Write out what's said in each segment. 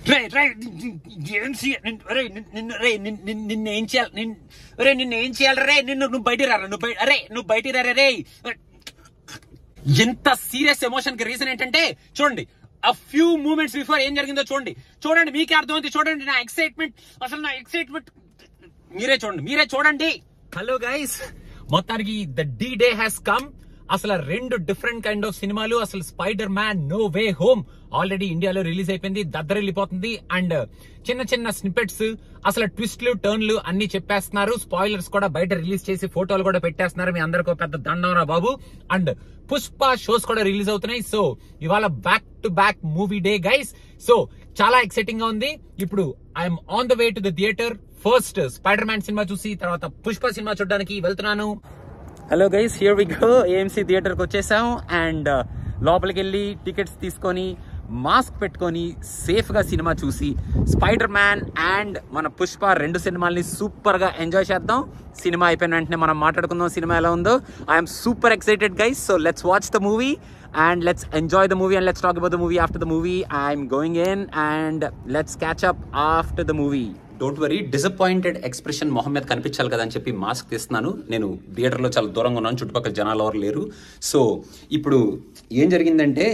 రే రే ఏం చేయ- నిన్ను- రే నిన్ను- నిన్ను రే నిన్ను- నిన్ను- నిన్ను ఏం చేయాలి నిన్ను రే నిన్ను ఏం చేయాలి రే నిన్ను నువ్వు బయటికి రారా నువ్వు బయట అరే నువ్వు బయటికి రారా రే ఎంత సీరియస్ ఎమోషన్ కి రీజన్ ఏంటంటే చూడండి ఆ ఫ్యూ మూమెంట్స్ బిఫోర్ ఏం జరిగిందో చూడండి చూడండి మీకే అర్థమైంది చూడండి నా ఎక్సైట్మెంట్ అసలు నా ఎక్సైట్మెంట్ మీరే చూడండి మీరే చూడండి హలో గైస్ మొత్తానికి the D day has come అసలు రెండు డిఫరెంట్ కైండ్ ఆఫ్ సినిమాలు అసలు Spider Man No Way Home already ఇండియాలో రిలీజ్ అయిపోయింది దద్దరిల్లిపోతుంది అండ్ చిన్న చిన్న స్నిపెట్స్ అసలు ట్విస్ట్లు టర్న్లు అన్ని చెప్పేస్తున్నారు స్పాయిలర్స్ కూడా బయట రిలీజ్ చేసి ఫోటోలు కూడా పెట్టేస్తున్నారు మీ అందరికీ ఒక పెద్ద దండం బాబు అండ్ పుష్ప షోస్ కూడా రిలీజ్ అవుతున్నాయి సో ఇవాళ back to back movie day guys so చాలా ఎక్సైటింగ్ గా ఉంది ఇప్పుడు I'm on the way to the theatre first Spider Man సినిమా చూసి తర్వాత పుష్ప సినిమా చూడడానికి వెళ్తున్నాను hello guys here we go AMC theatre కి వచ్చేసాం అండ్ లోపలికి వెళ్ళి టికెట్స్ తీసుకొని మాస్క్ పెట్టుకొని సేఫ్ గా సినిమా చూసి స్పైడర్ మ్యాన్ అండ్ మన పుష్ప రెండు సినిమాల్ని సూపర్ గా ఎంజాయ్ చేద్దాం సినిమా అయిపోయిన వెంటనే మనం మాట్లాడుకుందాం సినిమా ఎలా ఉందో I'm super excited guys so let's watch the movie and let's enjoy the movie and let's talk about the movie after the movie I'm going in and let's catch up after the movie don't worry disappointed expression మొహం మీద కనిపించాలి కదా అని చెప్పి mask తీస్తున్నాను నేను థియేటర్లో చాలా దూరంగా ఉన్నాను చుట్టుపక్కల జనాలు ఎవరు లేరు సో ఇప్పుడు ఏం జరిగిందంటే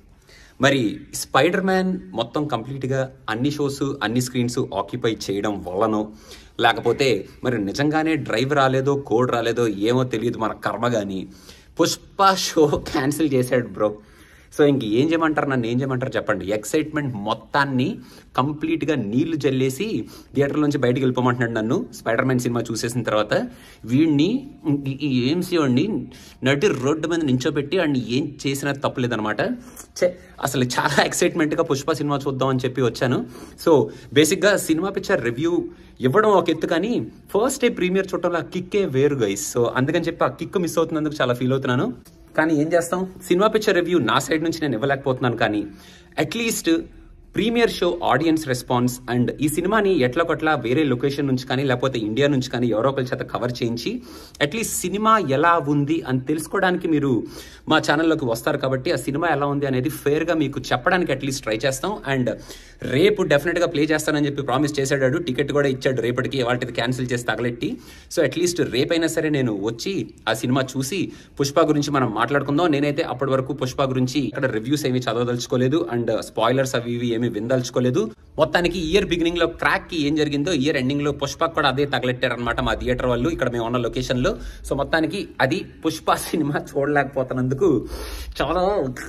మరి స్పైడర్ మ్యాన్ మొత్తం కంప్లీట్గా అన్ని షోస్ అన్ని స్క్రీన్స్ ఆక్యుపై చేయడం వల్లనో లేకపోతే మరి నిజంగానే డ్రైవ్ రాలేదో కోడ్ రాలేదో ఏమో తెలియదు మన కర్మ కానీ పుష్ప షో క్యాన్సిల్ చేశాడు బ్రో సో ఇంక ఏం చేయమంటారు నన్ను ఏం చేయమంటారు చెప్పండి ఎక్సైట్మెంట్ మొత్తాన్ని కంప్లీట్గా నీళ్లు జల్లేసి థియేటర్ నుంచి బయటికి వెళ్ళిపోమంటున్నాడు నన్ను స్పైడర్ మ్యాన్ సినిమా చూసేసిన తర్వాత వీడిని ఈ- ఈ ఏం చేయండి నటి రోడ్డు మీద నించోబెట్టి వాడిని ఏం చేసినా తప్పలేదనమాట ఛే అసలు చాలా ఎక్సైట్మెంట్గా పుష్ప సినిమా చూద్దాం అని చెప్పి వచ్చాను సో బేసిక్గా సినిమా పిక్చర్ రివ్యూ ఇవ్వడం ఒక ఎత్తు కానీ ఫస్ట్ డే ప్రీమియర్ చూడటంలో ఆ కిక్కే వేరు గైస్ సో అందుకని చెప్పి ఆ కిక్ మిస్ అవుతున్నందుకు చాలా ఫీల్ అవుతున్నాను కానీ ఏం చేస్తాం సినిమా పిక్చర్ రివ్యూ నా సైడ్ నుంచి నేను ఇవ్వలేకపోతున్నాను కానీ at least premiere show audience response and ఈ సినిమాని ఎట్లా కొట్లా వేరే లొకేషన్ నుంచి కానీ లేకపోతే ఇండియా నుంచి కానీ ఎవరో ఒకరి చేత కవర్ చేయించి అట్లీస్ట్ సినిమా ఎలా ఉంది అని తెలుసుకోవడానికి మీరు మా ఛానల్లోకి వస్తారు కాబట్టి ఆ సినిమా ఎలా ఉంది అనేది ఫేర్గా మీకు చెప్పడానికి అట్లీస్ట్ ట్రై చేస్తాం అండ్ రేపు డెఫినెట్గా ప్లే చేస్తానని చెప్పి ప్రామిస్ చేశాడు టికెట్ కూడా ఇచ్చాడు రేపటికి వాటికి క్యాన్సిల్ చేసి తగలెట్టి సో అట్లీస్ట్ రేపైనా సరే నేను వచ్చి ఆ సినిమా చూసి పుష్ప గురించి మనం మాట్లాడుకుందాం నేనైతే అప్పటి వరకు పుష్ప గురించి ఇక్కడ రివ్యూస్ ఏమి చదవదలుచుకోలేదు అండ్ స్పాయిలర్స్ అవి ఇవి ఏమి విందలుచుకోలేదు మొత్తానికి ఇయర్ బిగినింగ్ లో క్రాక్ కి ఏం జరిగిందో ఇయర్ ఎండింగ్ లో పుష్ప కూడా అదే తగలెట్టారనమాట మా థియేటర్ వాళ్ళు ఇక్కడ మేము ఉన్న లొకేషన్ లో సో మొత్తానికి అది పుష్ప సినిమా చూడలేకపోతున్నందుకు చాలా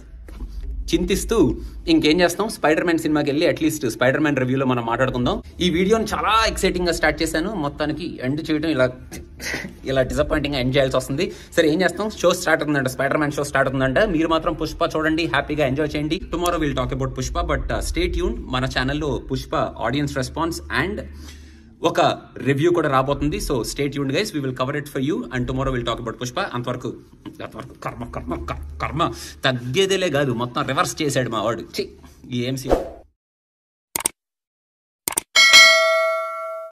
చింతిస్తూ ఇంకేం చేస్తాం స్పైడర్ మ్యాన్ సినిమాకి వెళ్ళి అట్లీస్ట్ స్పైడర్ మ్యాన్ రివ్యూలో మనం మాట్లాడుకుందాం ఈ వీడియోని చాలా ఎక్సైటింగ్ గా స్టార్ట్ చేశాను మొత్తానికి ఎండ్ చేయడం ఇలా ఇలా డిసప్పాయింటింగ్ గా ఎండ్ చేయాల్సి వస్తుంది సరే ఏం చేస్తాం షో స్టార్ట్ అవుతుందంట స్పైడర్ మ్యాన్ షో స్టార్ట్ అవుతుందంట మీరు మాత్రం పుష్ప చూడండి హ్యాపీగా ఎంజాయ్ చేయండి tomorrow will talk about Pushpa but stay tune మన ఛానల్లో పుష్ప ఆడియన్స్ రెస్పాన్స్ అండ్ ఒక రివ్యూ కూడా రాబోతుంది సో స్టేట్ యూన్ guys we will cover it for you and tomorrow will talk about Pushpa అంతవరకు అంతవరకు కర్మ కర్మ కర్మ తగ్గేదేలే కాదు మొత్తం రివర్స్ చేశాడు మా వాడు ఛీ, ఈ ఏం సీ